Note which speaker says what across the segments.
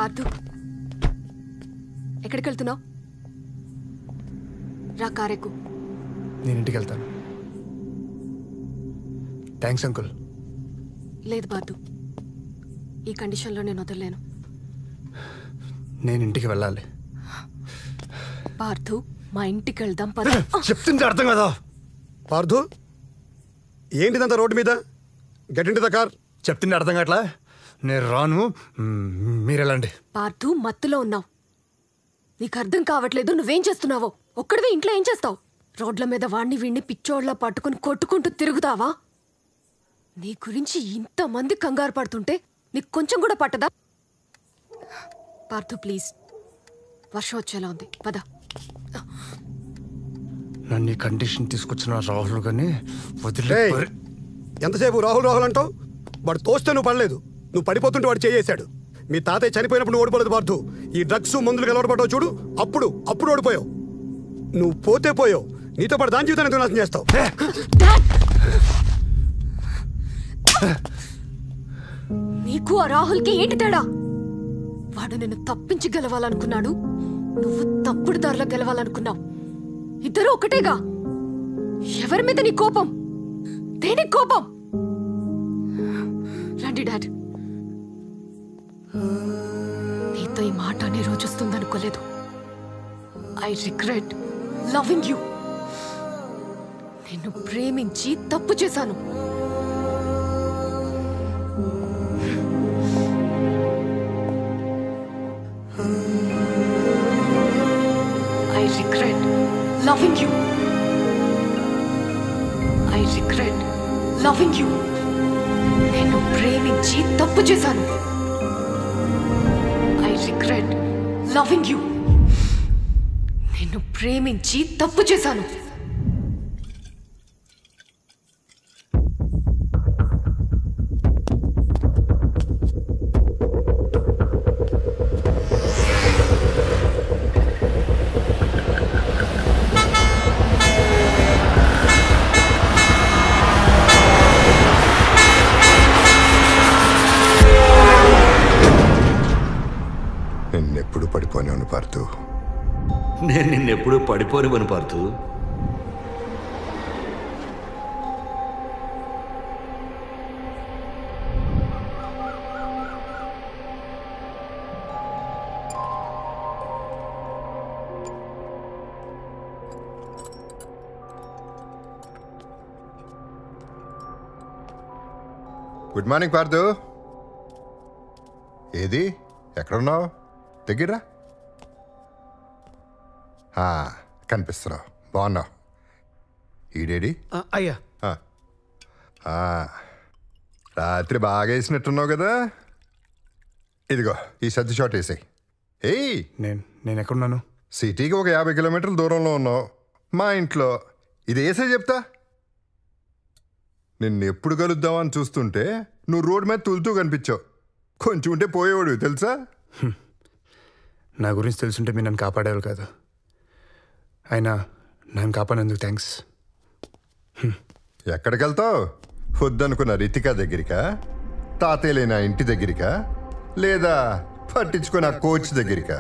Speaker 1: పార్థు ఎక్కడికి వెళ్తున్నావు రా కారెక్కు
Speaker 2: నేను ఇంటికి వెళ్తాను థ్యాంక్స్ అంకుల్
Speaker 1: లేదు పార్థు ఈ కండిషన్లో నేను వదలలేను
Speaker 2: నేను ఇంటికి వెళ్ళాలి
Speaker 1: పార్థు మా ఇంటికి వెళ్దాం పద
Speaker 2: చెప్తుంటే అర్థం కదా
Speaker 3: పార్థు ఏంటిదంతా రోడ్డు మీద గెట్ ఇంటి ద కార్
Speaker 2: చెప్తుంటే అర్థం కావట్లా నేను రాను మ్, మీరు వెళ్ళండి
Speaker 1: పార్థు మత్తులో ఉన్నావు నీకు అర్థం కావట్లేదు నువ్వేం చేస్తున్నావో ఒక్కడివే ఇంట్లో ఏం చేస్తావు రోడ్ల మీద వాణ్ణి వీణ్ణి పిచ్చోడ్లా పట్టుకుని కొట్టుకుంటూ తిరుగుతావా నీ గురించి ఇంతమంది కంగారు పడుతుంటే నీకు కొంచెం కూడా పట్టదా పార్థు ప్లీజ్ వర్షం వచ్చేలా ఉంది పద
Speaker 2: నన్ను ఈ కండిషన్ తీసుకొచ్చిన రాహుల్ గాని వదిలే
Speaker 3: రేయ్, ఎంతసేపు రాహుల్ రాహుల్ అంటావు వాడు తోస్తే నువ్వు పడలేదు నువ్వు పడిపోతుంటే వాడు చేయేశాడు మీ తాతయ్య చనిపోయినప్పుడు నువ్వు ఓడిపోలేదు పార్థు ఈ డ్రగ్స్ మందులు కలవడపడ్డావు చూడు అప్పుడు అప్పుడు ఓడిపోయావు నువ్వు పోతే పోయావు నీతో పాటు దాని జీవితాన్ని ఎందుకు నాశనం చేస్తావు
Speaker 1: నీకు ఆ రాహుల్కి ఏంటి తేడా వాడు నిన్ను తప్పించి గెలవాలనుకున్నాడు నువ్వు తప్పుడు దారిలో గెలవాలనుకున్నావు ఇద్దరు ఒకటేగా ఎవరి మీద నీ కోపం దేనికి కోపం రండి డాడ్ నీతో ఈ మాట అనే రోజు వస్తుందనుకోలేదు ఐ రిగ్రెట్ లవింగ్ యూ నిన్ను ప్రేమించి తప్పు చేశాను I regret loving you. I regret loving you. నేను ప్రేమించి తప్పు చేశాను ఐ రిగ్రెట్ లవింగ్ యూ నేను ప్రేమించి తప్పు చేశాను
Speaker 4: నిన్నెప్పుడు పడిపోయాను పార్థు
Speaker 5: నేను నిన్నెప్పుడు పడిపోనివని పార్థు
Speaker 4: గుడ్ మార్నింగ్ పార్థు ఏది ఎక్కడున్నావు దగ్గర కనిపిస్తున్నావు బాగున్నావు ఈడేడి
Speaker 2: అయ్యా
Speaker 4: ఆ. ఆ. రాత్రి బాగా వేసినట్టున్నావు కదా ఇదిగో ఈ సర్ది షాట్ వేసాయి ఏయ్
Speaker 2: నేను నేను ఎక్కడున్నాను
Speaker 4: సిటీకి ఒక యాభై కిలోమీటర్ల దూరంలో ఉన్నావు మా ఇంట్లో ఇది వేసే చెప్తా నిన్ను ఎప్పుడు కలుద్దామని చూస్తుంటే నువ్వు రోడ్డు మీద తులుతూ కనిపించావు కొంచెం ఉంటే పోయేవాడు తెలుసా
Speaker 2: నా గురించి తెలుసుంటే మీరు నన్ను కాపాడేవారు కాదు అయినా నన్ను కాపాడినందుకు థ్యాంక్స్
Speaker 4: ఎక్కడికి వెళ్తావు వద్దనుకున్న రితిక దగ్గరికా తాతయ్య లేని ఆ ఇంటి దగ్గరికా లేదా పట్టించుకున్న ఆ కోచ్ దగ్గరికా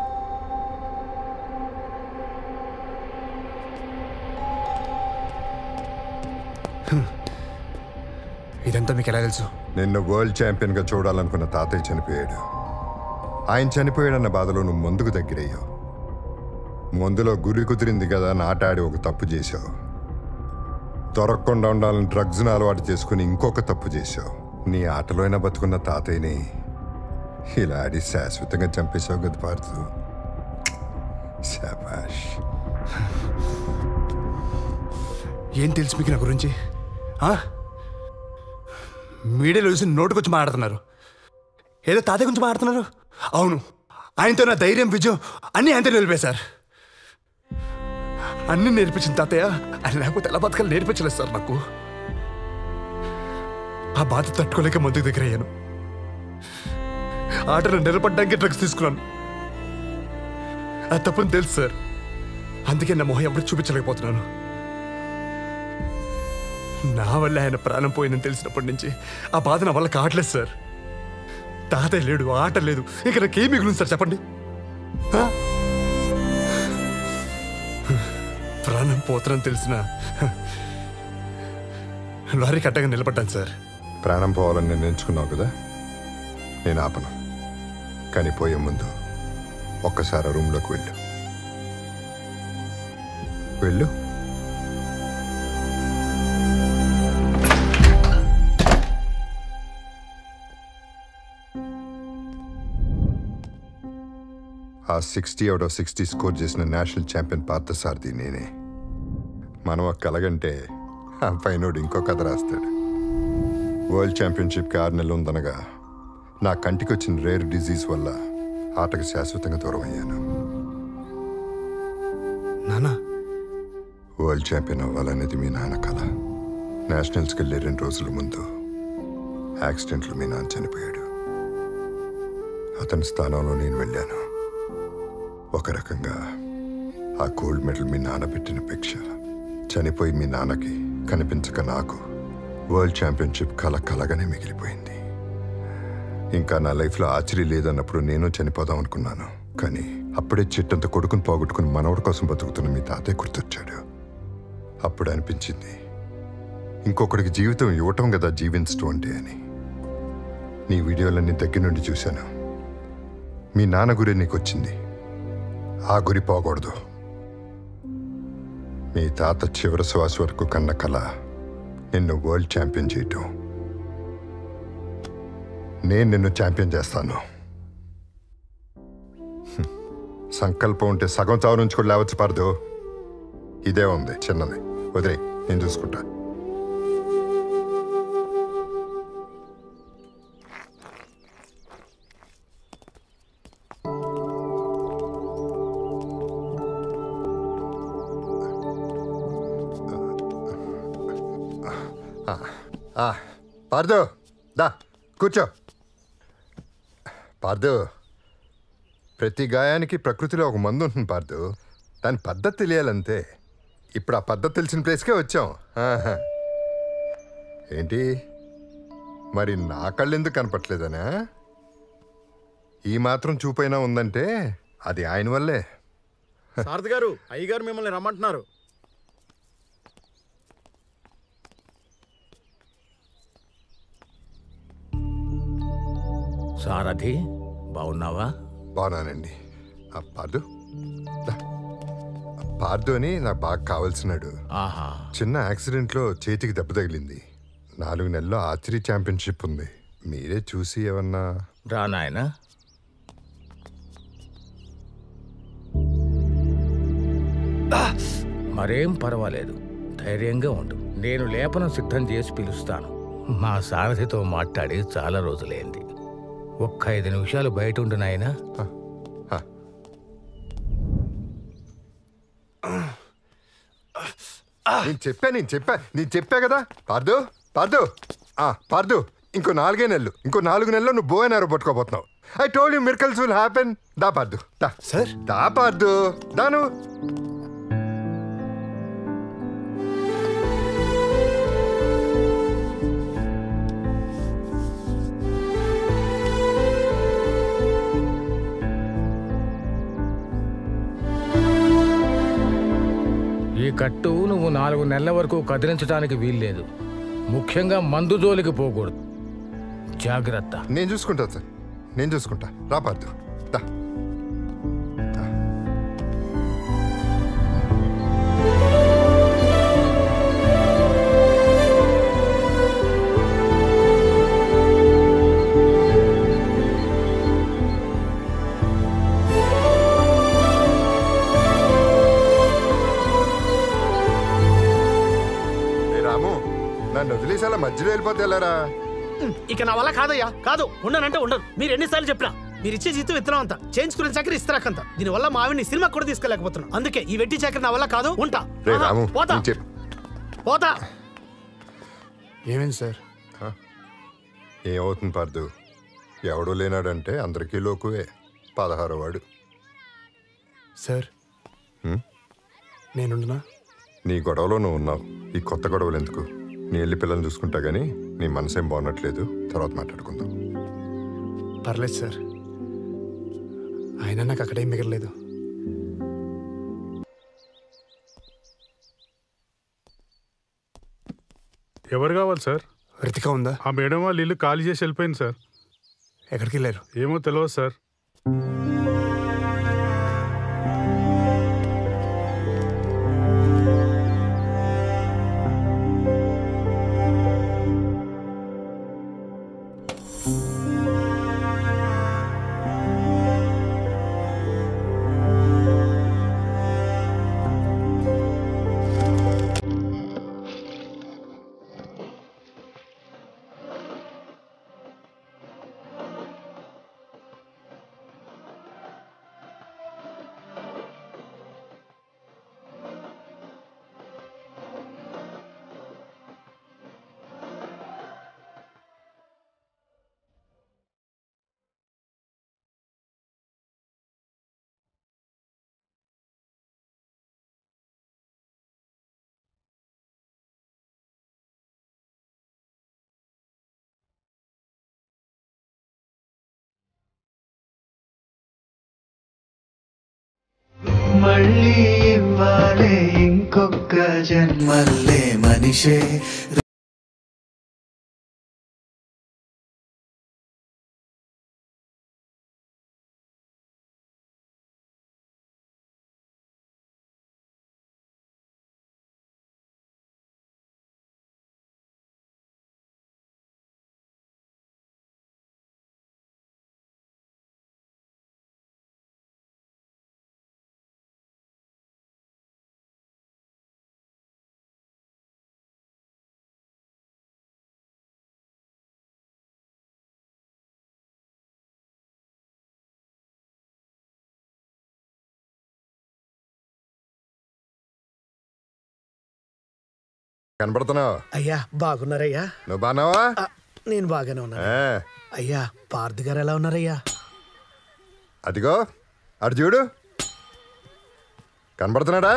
Speaker 2: ఇదంతా మీకు ఎలా తెలుసు
Speaker 4: నిన్ను వరల్డ్ ఛాంపియన్గా చూడాలనుకున్న తాతయ్య చనిపోయాడు ఆయన చనిపోయాడన్న బాధలో నువ్వు ముందుకు దగ్గరయ్యావు మందులో గురి కుదిరింది కదా అని ఆట ఆడి ఒక తప్పు చేశావు దొరకకుండా ఉండాలని డ్రగ్స్ను అలవాటు చేసుకుని ఇంకొక తప్పు చేశావు నీ ఆటలో అయినా బతుకున్న తాతయ్యని ఇలా ఆడి శాశ్వతంగా చంపేశావు కదా పార్థు శాబాష్
Speaker 2: ఏం తెలుసు మీకు నా గురించి ఆ? మీడియాలో చూసి నోటుకొచ్చి మాట్లాడుతున్నారు ఏదో తాతయ్య గురించి మాట్లాడుతున్నారు అవును ఆయనతో నా ధైర్యం విజయం అన్నీ ఆయనతో నిలిపేశారు అన్నీ నేర్పించిన తాతయ్య ఆయన లేకపోతే ఎలా బతకాలి నేర్పించలేదు సార్ నాకు ఆ బాధ తట్టుకోలేక ముందుకు దగ్గర అయ్యాను ఆటలో నిలబడడానికి డ్రగ్స్ తీసుకున్నాను అది తప్పని తెలుసు సార్ అందుకే నా మొహం ఎప్పుడు చూపించలేకపోతున్నాను నా వల్ల ఆయన ప్రాణం పోయిందని తెలిసినప్పటి నుంచి ఆ బాధ నా వల్ల కావట్లేదు సార్ తాతయ్య లేడు ఆట లేదు ఇంకా నాకేం మిగులుంది సార్ చెప్పండి ఆ? ప్రాణం పోతనని తెలిసిన లారీ కట్టగా నిలబడ్డాను సార్
Speaker 4: ప్రాణం పోవాలని నిర్ణయించుకున్నావు కదా నేను ఆపను కానీ పోయే ముందు ఒక్కసారి ఆ రూమ్లోకి వెళ్ళు వెళ్ళు ఆ sixty out of sixty score చేసిన నేషనల్ ఛాంపియన్ పార్థసారథి నేనే మనం ఒక కలగంటే ఆ పైనోడు ఇంకో కథ రాస్తాడు వరల్డ్ ఛాంపియన్షిప్కి ఆరు నెలలు ఉందనగా నా కంటికి వచ్చిన రేర్ డిజీజ్ వల్ల ఆటకు శాశ్వతంగా దూరం అయ్యాను
Speaker 2: నానా
Speaker 4: వరల్డ్ ఛాంపియన్ అవ్వాలనేది మీ నాన్న కళ నేషనల్స్కి వెళ్ళే రెండు రోజుల ముందు యాక్సిడెంట్లో మీ నాన్న చనిపోయాడు అతని స్థానంలో నేను వెళ్ళాను ఒక రకంగా ఆ గోల్డ్ మెడల్ మీ నాన్న పెట్టిన భిక్ష చనిపోయి మీ నాన్నకి కనిపించక నాకు వరల్డ్ ఛాంపియన్షిప్ కల కలగానే మిగిలిపోయింది ఇంకా నా లైఫ్లో ఆశ్చర్య లేదన్నప్పుడు నేను చనిపోదాం అనుకున్నాను కానీ అప్పుడే చెట్టంత కొడుకుని పోగొట్టుకుని మనవడి కోసం బతుకుతున్న మీ తాతయ్య గుర్తొచ్చాడు అప్పుడు అనిపించింది ఇంకొకడికి జీవితం ఇవ్వటం కదా జీవించటం అంటే అని నీ వీడియోలన్నీ దగ్గర నుండి చూశాను మీ నాన్న గురి నీకు వచ్చింది ఆ గురి పోకూడదు మీ తాత చివరి శ్వాస వరకు కన్న కళ నిన్ను వరల్డ్ ఛాంపియన్ చేయటం నేను నిన్ను ఛాంపియన్ చేస్తాను హ్మ్. సంకల్పం ఉంటే సగం చావు నుంచి కూడా లేవచ్చు పడదు ఇదే ఉంది చిన్నది వదిలే నేను చూసుకుంటా ఆ, పార్దు దా కూర్చో పార్దు ప్రతి గాయానికి ప్రకృతిలో ఒక మందు ఉంటుంది పార్దు దాని పద్ధతి తెలియాలంతే ఇప్పుడు ఆ పద్ధతి తెలిసిన ప్లేస్కే వచ్చాం ఆహా. ఏంటి మరి నా కళ్ళు ఎందుకు కనపట్లేదనా ఈ మాత్రం చూపైనా ఉందంటే అది ఆయన వల్లే
Speaker 6: సారథి గారు అయ్యగారు మిమ్మల్ని రమ్మంటున్నారు
Speaker 7: సారథి బాగున్నావా
Speaker 4: బాగున్నానండి ఆ పార్దు దా. ఆ పార్దు అని నాకు బాగా కావాల్సినాడు
Speaker 7: ఆహా
Speaker 4: చిన్న యాక్సిడెంట్లో చేతికి దెబ్బ తగిలింది నాలుగు నెలల్లో ఆర్చరీ ఛాంపియన్షిప్ ఉంది మీరే చూసి ఏమన్నా
Speaker 7: రా నాయనా మరేం పర్వాలేదు ధైర్యంగా ఉండు నేను లేపనం సిద్ధం చేసి పిలుస్తాను మా సారథితో మాట్లాడి చాలా రోజులైంది ఒక్క ఐదు నిమిషాలు బయట ఉండు నాయనా
Speaker 4: నేను చెప్పా నేను చెప్పా నేను చెప్పా కదా పార్దు పార్దు ఆ పార్దు ఇంకో నాలుగే నెలలు ఇంకో నాలుగు నెలలు నువ్వు బోయనారు పట్టుకోబోతున్నావు I told you miracles will happen దా పార్దు దా
Speaker 2: సార్
Speaker 4: దా పార్దు దాను
Speaker 7: ఈ కట్టు నువ్వు నాలుగు నెలల వరకు కదిలించడానికి వీల్లేదు ముఖ్యంగా మందు జోలికి పోకూడదు జాగ్రత్త
Speaker 4: నేను చూసుకుంటా సార్ నేను చూసుకుంటా రా పార్దు దా ఏ రాము నన్ను వదిలేసి అలా మధ్యలో వెళ్ళిపోతే వెళ్ళారా
Speaker 6: ఇక నా వల్ల కాదయ్యా కాదు ఉండనంటే ఉండదు మీరు ఎన్నిసార్లు చెప్పినా మీరు ఇచ్చే జీతం విత్తనం అంత చేయించుకునే చక్కెర ఇస్తారాకంత దీని వల్ల మా ఆవిడ్ని సినిమా కూడా తీసుకెళ్ళకపోతున్నాను అందుకే ఈ వెట్టి చక్కెర నా వల్ల కాదు ఉంటా
Speaker 4: రే
Speaker 6: ఆహా,
Speaker 4: రాము
Speaker 6: పోతా
Speaker 4: నేను చెప్పు
Speaker 6: పోతా
Speaker 2: ఏమైంది సార్
Speaker 4: ఏమవుతుంది పార్దు ఎవడో లేనాడంటే అందరికీ లోకువే పదహారో వాడు
Speaker 2: సార్
Speaker 4: హ్మ్?
Speaker 2: నేనుండనా
Speaker 4: నీ గొడవలో నువ్వు ఉన్నావు ఈ కొత్త గొడవలు ఎందుకు నీ వెళ్ళి పిల్లల్ని చూసుకుంటా గానీ నీ మనసేం బాగున్నట్లేదు తర్వాత మాట్లాడుకుందాం
Speaker 2: పర్లేదు సార్ అయినా నాకు అక్కడేం మిగలలేదు
Speaker 8: ఎవరు కావాలి సార్
Speaker 2: రితిక ఉందా
Speaker 8: ఆ మేడం వాళ్ళు ఇల్లు ఖాళీ చేసి వెళ్ళిపోయింది సార్
Speaker 2: ఎక్కడికి వెళ్ళారు
Speaker 8: ఏమో తెలియదు సార్
Speaker 9: మళ్ళీ ఇవ్వాలే ఇంకొక జన్మల్లే మనిషే
Speaker 4: కనబడుతున్నావు
Speaker 6: అయ్యా బాగున్నారయ్యా
Speaker 4: నువ్వు బాగున్నావా
Speaker 6: ఆ, నేను బాగానే ఉన్నాను
Speaker 4: ఆ,
Speaker 6: అయ్యా పార్థి గారు ఎలా ఉన్నారయ్యా
Speaker 4: అదిగో అటు చూడు కనబడుతున్నాడా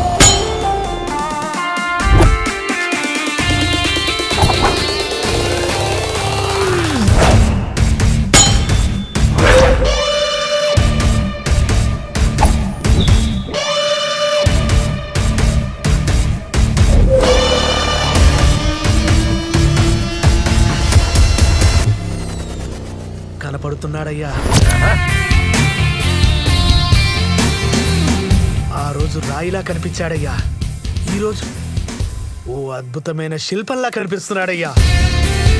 Speaker 6: కనపడుతున్నాడయ్యా ఆ రోజు రాయిలా కనిపించాడయ్యా ఈరోజు ఓ అద్భుతమైన శిల్పంలా కనిపిస్తున్నాడయ్యా